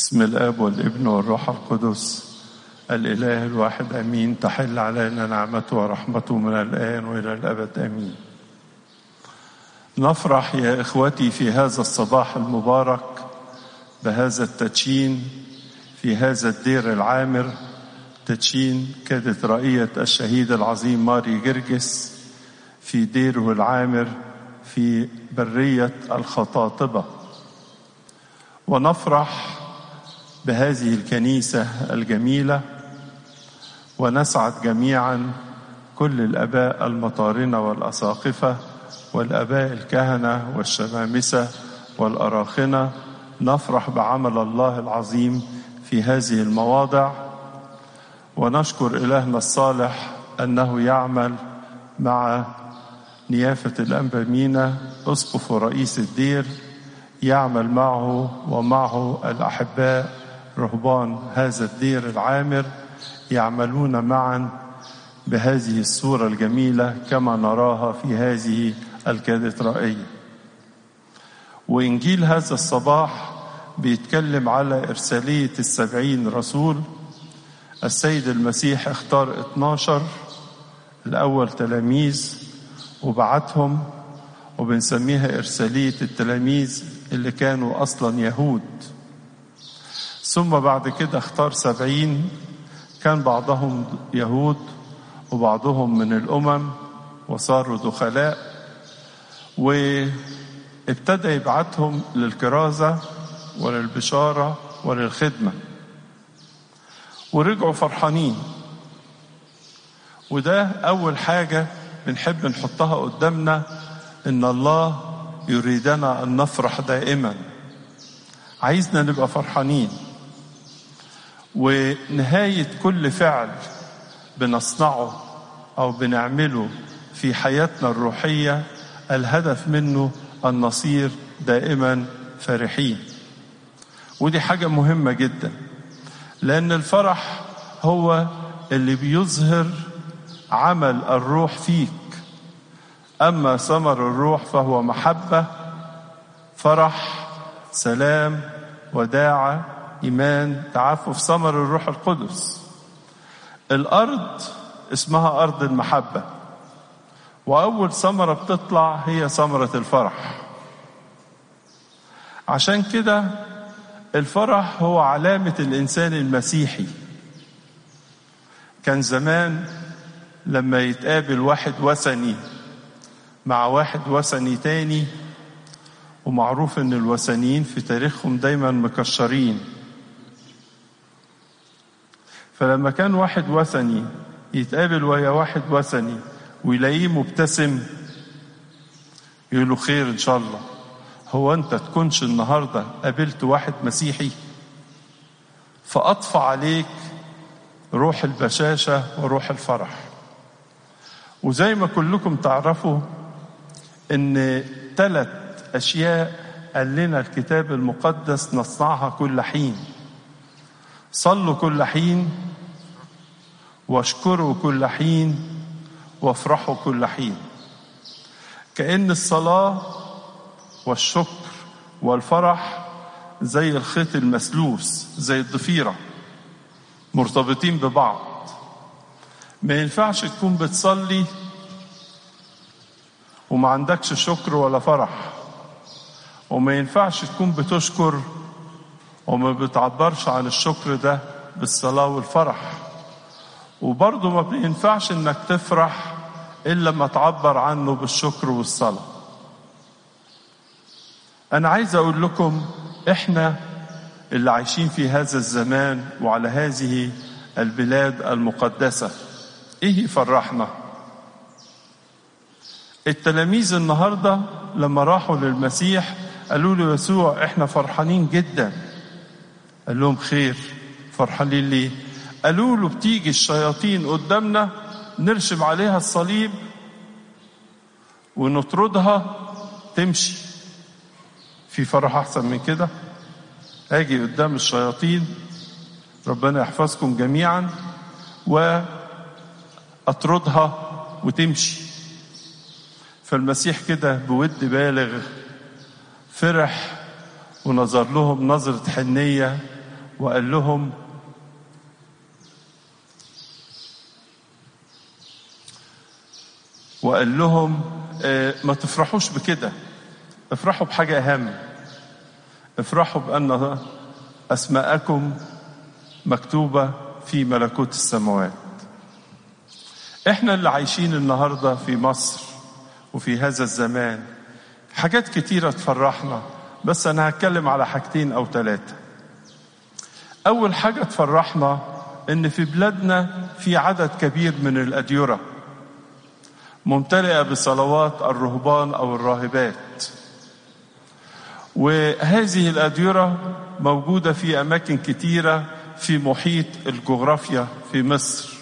بسم الاب والابن والروح القدس الاله الواحد امين تحل علينا نعمته ورحمته من الان والى الابد امين نفرح يا اخوتي في هذا الصباح المبارك بهذا التدشين في هذا الدير العامر تدشين كاتدرائية الشهيد العظيم ماري جرجس في ديره العامر في برية الخطاطبة ونفرح بهذه الكنيسة الجميلة ونسعد جميعا كل الآباء المطارنة والأساقفة والآباء الكهنة والشمامسة والأراخنة نفرح بعمل الله العظيم في هذه المواضع ونشكر إلهنا الصالح أنه يعمل مع نيافة الأنبا مينا أسقف ورئيس الدير يعمل معه ومعه الأحباء رهبان هذا الدير العامر يعملون معا بهذه الصورة الجميلة كما نراها في هذه الكاتدرائية وإنجيل هذا الصباح بيتكلم على إرسالية السبعين رسول السيد المسيح اختار 12 الأول تلاميذ وبعتهم وبنسميها إرسالية التلاميذ اللي كانوا أصلا يهود ثم بعد كده اختار سبعين كان بعضهم يهود وبعضهم من الأمم وصاروا دخلاء وابتدى يبعتهم للكرازة وللبشارة وللخدمة ورجعوا فرحانين وده أول حاجة بنحب نحطها قدامنا إن الله يريدنا أن نفرح دائما عايزنا نبقى فرحانين ونهاية كل فعل بنصنعه أو بنعمله في حياتنا الروحية الهدف منه أن نصير دائما فرحين ودي حاجة مهمة جدا لأن الفرح هو اللي بيظهر عمل الروح فيك أما ثمر الروح فهو محبة فرح سلام وداعة إيمان تعفف ثمر الروح القدس الأرض اسمها أرض المحبة وأول ثمرة بتطلع هي ثمرة الفرح عشان كده الفرح هو علامة الإنسان المسيحي كان زمان لما يتقابل واحد وثني مع واحد وثني تاني ومعروف ان الوثنيين في تاريخهم دايما مكشرين فلما كان واحد وثني يتقابل ويا واحد وثني ويلاقيه مبتسم يقول له خير ان شاء الله هو انت تكونش النهارده قابلت واحد مسيحي فاطفى عليك روح البشاشه وروح الفرح وزي ما كلكم تعرفوا ان ثلاث اشياء قال لنا الكتاب المقدس نصنعها كل حين صلوا كل حين واشكروا كل حين وافرحوا كل حين كأن الصلاة والشكر والفرح زي الخيط المسلوس زي الضفيرة مرتبطين ببعض ما ينفعش تكون بتصلي وما عندكش شكر ولا فرح وما ينفعش تكون بتشكر وما بتعبرش عن الشكر ده بالصلاة والفرح وبرضه ما بينفعش انك تفرح الا لما تعبر عنه بالشكر والصلاة انا عايز اقول لكم احنا اللي عايشين في هذا الزمان وعلى هذه البلاد المقدسة ايه يفرحنا التلاميذ النهاردة لما راحوا للمسيح قالوا له يسوع احنا فرحانين جدا قال لهم خير فرحانين ليه قالوا له بتيجي الشياطين قدامنا نرشم عليها الصليب ونطردها تمشي في فرح احسن من كده اجي قدام الشياطين ربنا يحفظكم جميعا واطردها وتمشي فالمسيح كده بود بالغ فرح ونظر لهم نظرة حنية وقال لهم وقال لهم آه، ما تفرحوش بكده افرحوا بحاجة أهم افرحوا بأن أسماءكم مكتوبة في ملكوت السماوات احنا اللي عايشين النهاردة في مصر وفي هذا الزمان حاجات كتيرة تفرحنا بس أنا هتكلم على حاجتين أو ثلاثة أول حاجة تفرحنا إن في بلادنا في عدد كبير من الأديرة ممتلئة بصلوات الرهبان أو الراهبات وهذه الأديرة موجودة في أماكن كتيرة في محيط الجغرافيا في مصر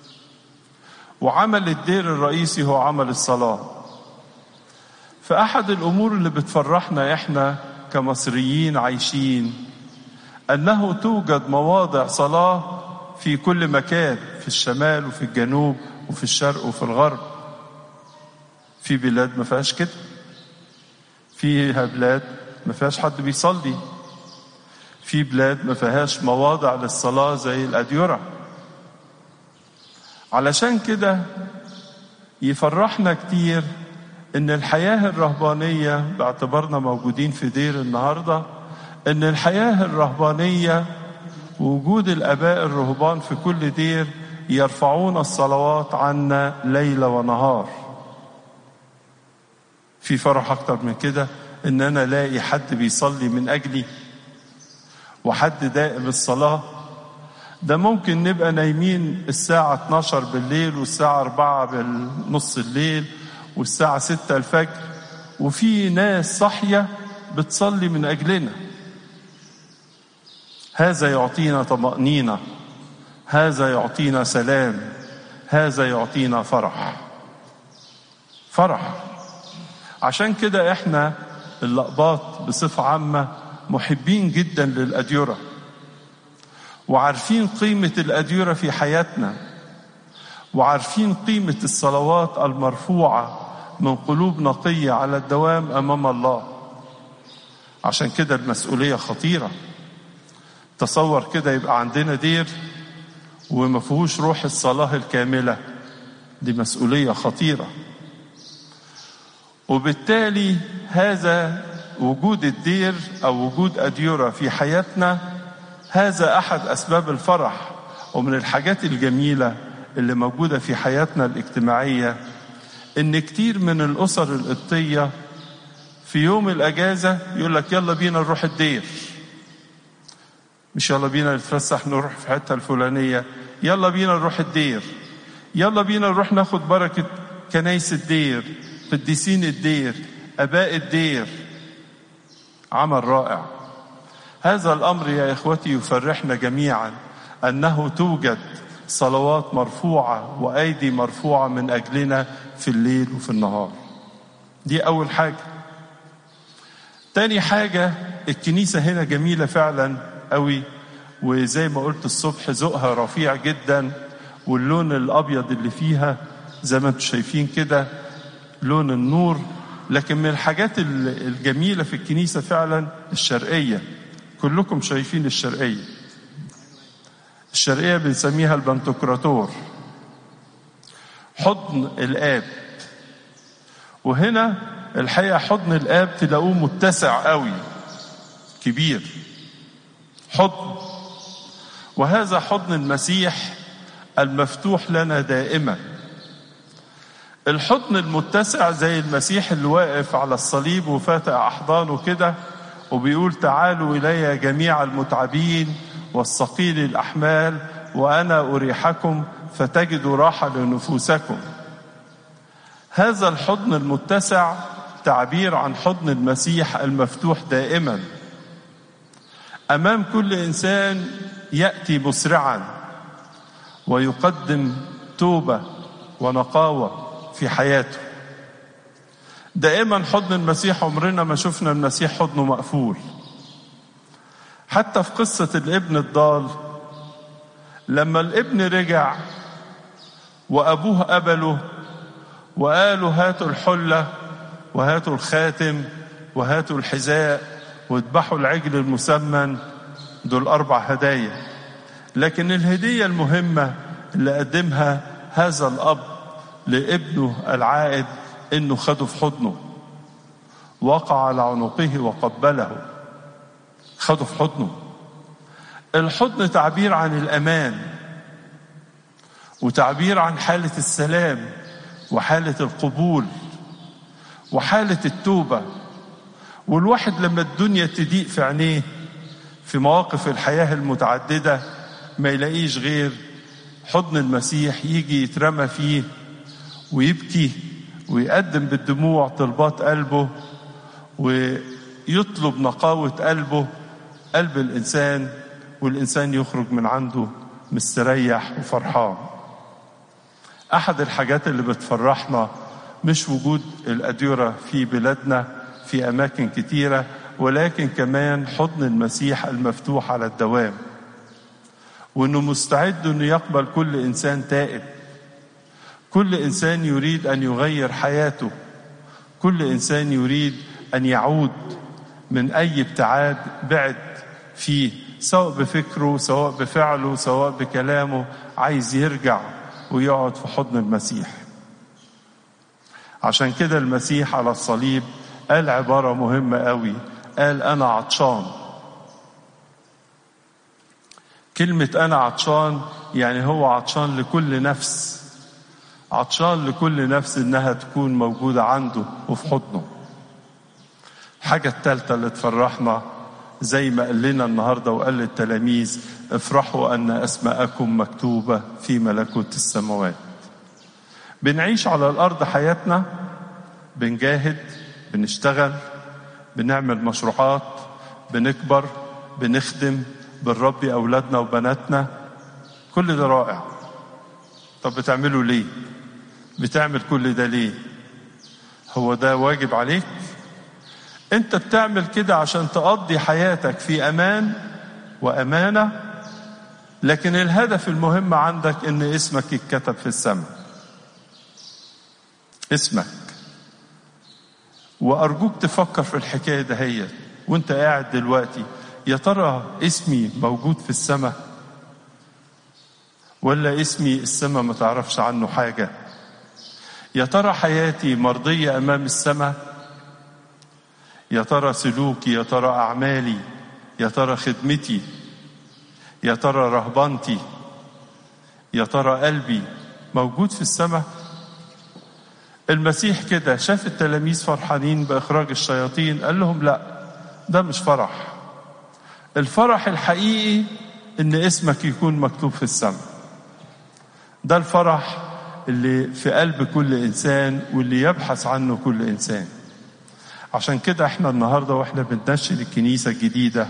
وعمل الدير الرئيسي هو عمل الصلاة فأحد الأمور اللي بتفرحنا إحنا كمصريين عايشين أنه توجد مواضع صلاة في كل مكان في الشمال وفي الجنوب وفي الشرق وفي الغرب في بلاد ما فيهاش كده فيها بلاد ما فيهاش حد بيصلي في بلاد ما فيهاش مواضع للصلاة زي الأديرة علشان كده يفرحنا كتير ان الحياة الرهبانية باعتبارنا موجودين في دير النهاردة ان الحياة الرهبانية وجود الاباء الرهبان في كل دير يرفعون الصلوات عنا ليل ونهار في فرح اكتر من كده ان انا الاقي حد بيصلي من اجلي وحد دائم الصلاه ده ممكن نبقى نايمين الساعة 12 بالليل والساعة 4 بالنص الليل والساعة 6 الفجر وفي ناس صاحية بتصلي من أجلنا هذا يعطينا طمأنينة هذا يعطينا سلام هذا يعطينا فرح فرح عشان كده احنا اللقباط بصفة عامة محبين جدا للأديرة وعارفين قيمة الأديرة في حياتنا وعارفين قيمة الصلوات المرفوعة من قلوب نقية على الدوام أمام الله عشان كده المسؤولية خطيرة تصور كده يبقى عندنا دير وما فيهوش روح الصلاة الكاملة دي مسؤولية خطيرة وبالتالي هذا وجود الدير أو وجود أديرة في حياتنا هذا احد اسباب الفرح ومن الحاجات الجميله اللي موجوده في حياتنا الاجتماعيه ان كتير من الاسر القبطيه في يوم الاجازه يقول لك يلا بينا نروح الدير مش يلا بينا نتفسح نروح في الحته الفلانيه يلا بينا نروح الدير يلا بينا نروح ناخد بركه كنايس الدير قديسين الدير اباء الدير عمل رائع هذا الامر يا اخوتي يفرحنا جميعا انه توجد صلوات مرفوعه وايدي مرفوعه من اجلنا في الليل وفي النهار دي اول حاجه تاني حاجه الكنيسه هنا جميله فعلا قوي وزي ما قلت الصبح ذوقها رفيع جدا واللون الابيض اللي فيها زي ما انتم شايفين كده لون النور لكن من الحاجات الجميله في الكنيسه فعلا الشرقيه كلكم شايفين الشرقية الشرقية بنسميها البنتوكراتور حضن الآب وهنا الحقيقة حضن الآب تلاقوه متسع قوي كبير حضن وهذا حضن المسيح المفتوح لنا دائما الحضن المتسع زي المسيح اللي واقف على الصليب وفاتح أحضانه كده وبيقول تعالوا إلي جميع المتعبين والثقيل الأحمال وأنا أريحكم فتجدوا راحة لنفوسكم هذا الحضن المتسع تعبير عن حضن المسيح المفتوح دائما أمام كل إنسان يأتي مسرعا ويقدم توبة ونقاوة في حياته دائما حضن المسيح عمرنا ما شفنا المسيح حضنه مقفول حتى في قصة الابن الضال لما الابن رجع وأبوه قبله وقالوا هاتوا الحلة وهاتوا الخاتم وهاتوا الحذاء واذبحوا العجل المسمن دول أربع هدايا لكن الهدية المهمة اللي قدمها هذا الأب لابنه العائد إنه خده في حضنه وقع على عنقه وقبله خده في حضنه الحضن تعبير عن الأمان وتعبير عن حالة السلام وحالة القبول وحالة التوبة والواحد لما الدنيا تضيق في عينيه في مواقف الحياة المتعددة ما يلاقيش غير حضن المسيح يجي يترمى فيه ويبكي ويقدم بالدموع طلبات قلبه ويطلب نقاوة قلبه قلب الإنسان والإنسان يخرج من عنده مستريح وفرحان أحد الحاجات اللي بتفرحنا مش وجود الأديرة في بلادنا في أماكن كتيرة ولكن كمان حضن المسيح المفتوح على الدوام وانه مستعد انه يقبل كل انسان تائب كل انسان يريد ان يغير حياته كل انسان يريد ان يعود من اي ابتعاد بعد فيه سواء بفكره سواء بفعله سواء بكلامه عايز يرجع ويقعد في حضن المسيح عشان كده المسيح على الصليب قال عبارة مهمة قوي قال أنا عطشان كلمة أنا عطشان يعني هو عطشان لكل نفس عطشان لكل نفس إنها تكون موجودة عنده وفي حضنه الحاجة الثالثة اللي تفرحنا زي ما قال لنا النهارده وقال للتلاميذ افرحوا ان اسماءكم مكتوبه في ملكوت السماوات. بنعيش على الارض حياتنا بنجاهد بنشتغل بنعمل مشروعات بنكبر بنخدم بنربي اولادنا وبناتنا كل ده رائع. طب بتعمله ليه؟ بتعمل كل ده ليه؟ هو ده واجب عليك؟ انت بتعمل كده عشان تقضي حياتك في امان وامانه لكن الهدف المهم عندك ان اسمك يتكتب في السماء اسمك وارجوك تفكر في الحكايه دهيت وانت قاعد دلوقتي يا ترى اسمي موجود في السماء ولا اسمي السماء ما تعرفش عنه حاجه يا ترى حياتي مرضيه امام السماء يا ترى سلوكي يا ترى اعمالي يا ترى خدمتي يا ترى رهبنتي يا ترى قلبي موجود في السماء المسيح كده شاف التلاميذ فرحانين باخراج الشياطين قال لهم لا ده مش فرح الفرح الحقيقي ان اسمك يكون مكتوب في السماء ده الفرح اللي في قلب كل انسان واللي يبحث عنه كل انسان عشان كده احنا النهارده واحنا بننشد الكنيسه الجديده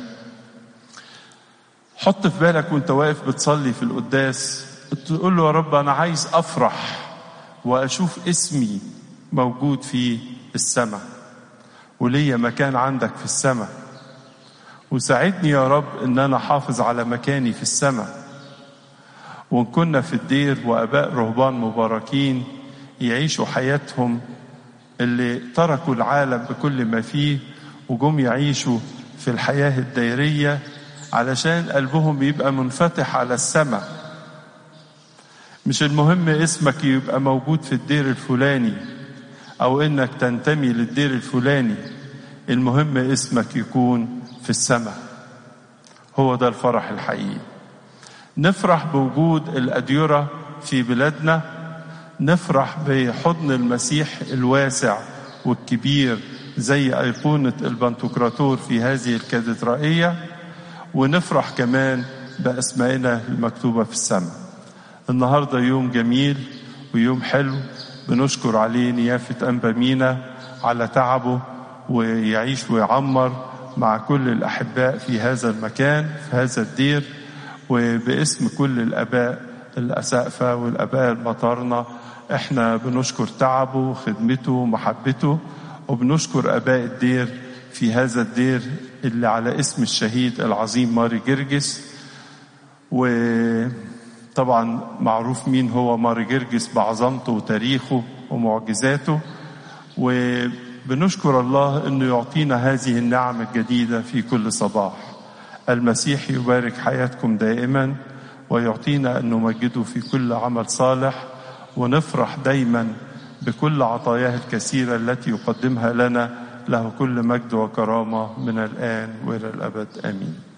حط في بالك وانت واقف بتصلي في القداس تقول له يا رب انا عايز افرح واشوف اسمي موجود في السماء وليا مكان عندك في السماء وساعدني يا رب ان انا احافظ على مكاني في السماء وان كنا في الدير واباء رهبان مباركين يعيشوا حياتهم اللي تركوا العالم بكل ما فيه وجم يعيشوا في الحياة الدائرية علشان قلبهم يبقى منفتح على السماء مش المهم اسمك يبقى موجود في الدير الفلاني او انك تنتمي للدير الفلاني المهم اسمك يكون في السماء هو ده الفرح الحقيقي نفرح بوجود الأديرة في بلادنا نفرح بحضن المسيح الواسع والكبير زي أيقونة البنتوكراتور في هذه الكاتدرائية ونفرح كمان بأسمائنا المكتوبة في السماء النهاردة يوم جميل ويوم حلو بنشكر عليه نيافة أنبا مينا على تعبه ويعيش ويعمر مع كل الأحباء في هذا المكان في هذا الدير وباسم كل الآباء الأسقفة والآباء المطارنة احنا بنشكر تعبه وخدمته ومحبته وبنشكر آباء الدير في هذا الدير اللي على اسم الشهيد العظيم ماري جرجس وطبعا معروف مين هو ماري جرجس بعظمته وتاريخه ومعجزاته وبنشكر الله انه يعطينا هذه النعم الجديده في كل صباح المسيح يبارك حياتكم دائما ويعطينا أن نمجده في كل عمل صالح ونفرح دايما بكل عطاياه الكثيرة التي يقدمها لنا له كل مجد وكرامة من الآن وإلى الأبد آمين